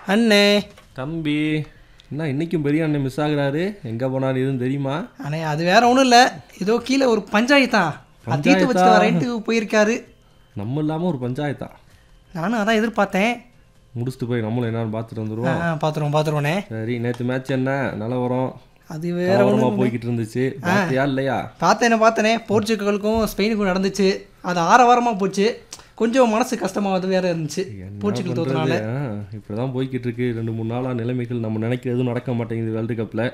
அண்ணே தம்பி என்ன இன்னைக்கும் பெரிய அண்ணன் மிஸ் ஆகுறாரு எங்கே போனாரு எதுவும் தெரியுமா அண்ணே அது வேற ஒன்றும் இல்லை ஏதோ கீழே ஒரு பஞ்சாயத்தா அது தீர்த்து வச்சுட்டு பஞ்சாயத்தா? வரேன்ட்டு போயிருக்காரு நம்ம இல்லாமல் ஒரு பஞ்சாயத்தா நானும் அதான் எதிர்பார்த்தேன் முடிச்சுட்டு போய் நம்மளும் என்னன்னு பார்த்துட்டு ஆ வந்துடுவோம் பார்த்துருவோம் பார்த்துருவோண்ணே சரி நேற்று மேட்ச் என்ன நிலவரம் அது வேற கலவரமா ஒன்றும் போய்கிட்டு இருந்துச்சு பார்த்தியா இல்லையா பார்த்தேனே பார்த்தேனே போர்ச்சுகலுக்கும் ஸ்பெயினுக்கும் நடந்துச்சு அது ஆரவாரமாக போச்சு கொஞ்சம் மனசு கஷ்டமாவது வேற இருந்துச்சு போர்ச்சுகல் தோத்தனால இப்படி தான் போய்கிட்டு இருக்கு ரெண்டு மூணு நாளாக நிலைமைகள் நம்ம நினைக்கிறதும் நடக்க மாட்டேங்குது வேர்ல்டு கப்பில்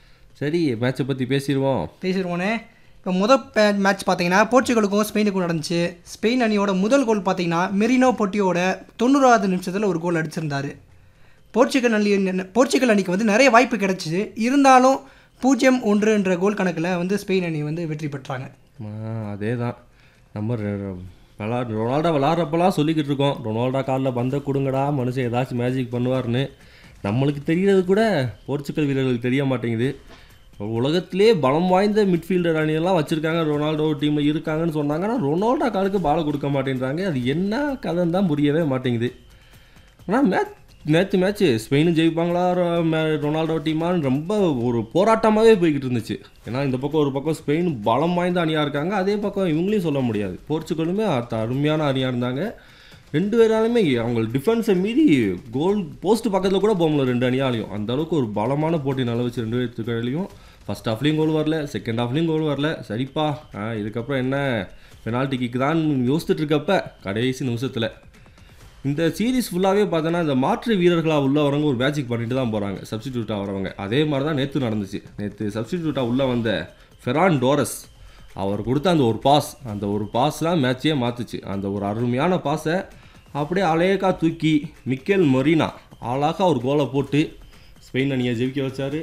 சரி மேட்சை பற்றி பேசிடுவோம் பேசிடுவோனே இப்போ முதல் மேட்ச் பார்த்தீங்கன்னா போர்ச்சுகலுக்கும் ஸ்பெயினுக்கும் நடந்துச்சு ஸ்பெயின் அணியோட முதல் கோல் பார்த்தீங்கன்னா மெரினோ பொட்டியோட தொண்ணூறாவது நிமிஷத்தில் ஒரு கோல் அடிச்சிருந்தாரு போர்ச்சுகல் அணி போர்ச்சுகல் அணிக்கு வந்து நிறைய வாய்ப்பு கிடைச்சிது இருந்தாலும் பூஜ்ஜியம் ஒன்றுன்ற கோல் கணக்கில் வந்து ஸ்பெயின் அணி வந்து வெற்றி பெற்றாங்க அதே தான் நம்ம ரெ- ரெ- விளா ரொனால்டோ விளாட்றப்பெல்லாம் சொல்லிக்கிட்டு இருக்கோம் ரொனால்டோ காலில் பந்த கொடுங்கடா மனுஷன் ஏதாச்சும் மேஜிக் பண்ணுவார்னு நம்மளுக்கு தெரியறது கூட போர்ச்சுகல் வீரர்களுக்கு தெரிய மாட்டேங்குது உலகத்திலே பலம் வாய்ந்த மிட்ஃபீல்டர் அணியெல்லாம் வச்சுருக்காங்க ரொனால்டோ டீமில் இருக்காங்கன்னு சொன்னாங்க ஆனால் ரொனால்டோ காலுக்கு பாலை கொடுக்க மாட்டேன்றாங்க அது என்ன கதைன்னு தான் புரியவே மாட்டேங்குது ஆனால் மேட்ச் நேற்று மேட்ச்சு ஸ்பெயினும் ஜெயிப்பாங்களா ரொ- மே- ரொனால்டோ டீமான்னு ரொம்ப ஒரு போராட்டமாகவே போய்கிட்டு இருந்துச்சு ஏன்னா இந்த பக்கம் ஒரு பக்கம் ஸ்பெயின் பலம் வாய்ந்த அணியாக இருக்காங்க அதே பக்கம் இவங்களையும் சொல்ல முடியாது போர்ச்சுகலுமே அத்த- அருமையான அணியாக இருந்தாங்க ரெண்டு பேராலுமே அவங்க டிஃபென்ஸை மீறி கோல் போஸ்ட் பக்கத்தில் கூட போக முடியல ரெண்டு அணியாலையும் அந்த அளவுக்கு ஒரு பலமான போட்டி நிலவச்சு ரெண்டு பேர்த்துக்கையிலையும் ஃபர்ஸ்ட் ஹாஃப்லேயும் கோல் வரல செகண்ட் ஹாஃப்லேயும் கோல் வரல சரிப்பா ஆ, இதுக்கப்புறம் என்ன பெனால்ட்டி கிக்கு தான் யோசிச்சுட்டு இருக்கப்ப கடைசி நிமிஷத்தில் இந்த சீரிஸ் ஃபுல்லாகவே பார்த்தோன்னா இந்த மாற்று வீரர்களாக உள்ள வரவங்க ஒரு மேஜிக் பண்ணிட்டு தான் போகிறாங்க சப்ஸ்டிடியூட்டாக வரவங்க அதே மாதிரி தான் நேற்று நடந்துச்சு நேற்று சப்ஸ்டிடியூட்டாக உள்ளே வந்த ஃபெரான் டோரஸ் அவர் கொடுத்த அந்த ஒரு பாஸ் அந்த ஒரு பாஸ் தான் மேட்சையே மாற்றுச்சு அந்த ஒரு அருமையான பாஸை அப்படியே அலேக்கா தூக்கி மிக்கேல் மொரினா அழகாக ஒரு கோலை போட்டு ஸ்பெயின் அணியை ஜெயிக்க வச்சாரு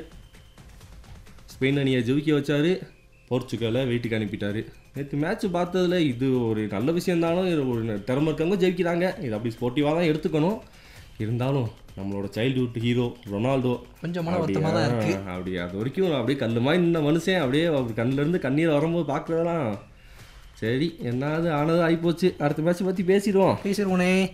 ஸ்பெயின் அணியை ஜெயிக்க வச்சாரு போர்ச்சுகலை வீட்டுக்கு அனுப்பிட்டாரு நேற்று மேட்ச் பார்த்ததுல இது ஒரு நல்ல விஷயம் தானும் இது ஒரு திறமை இருக்கவங்க ஜெயிக்கிறாங்க இது அப்படி ஸ்போர்ட்டிவாக தான் எடுத்துக்கணும் இருந்தாலும் நம்மளோட சைல்ட்ஹுட் ஹீரோ ரொனால்டோ கொஞ்சம் மன வருத்தமாக தான் இருக்கு அப்படி அது வரைக்கும் அப்படியே கல்லு மாதிரி நின்ன மனுஷன் அப்படியே அவர் கண்ணுல இருந்து கண்ணீர் வரும்போது பார்க்குறதெல்லாம் சரி என்னது ஆனது ஆகிப்போச்சு அடுத்த மேட்ச் பற்றி பேசிடுவோம் பேசிடுவோனே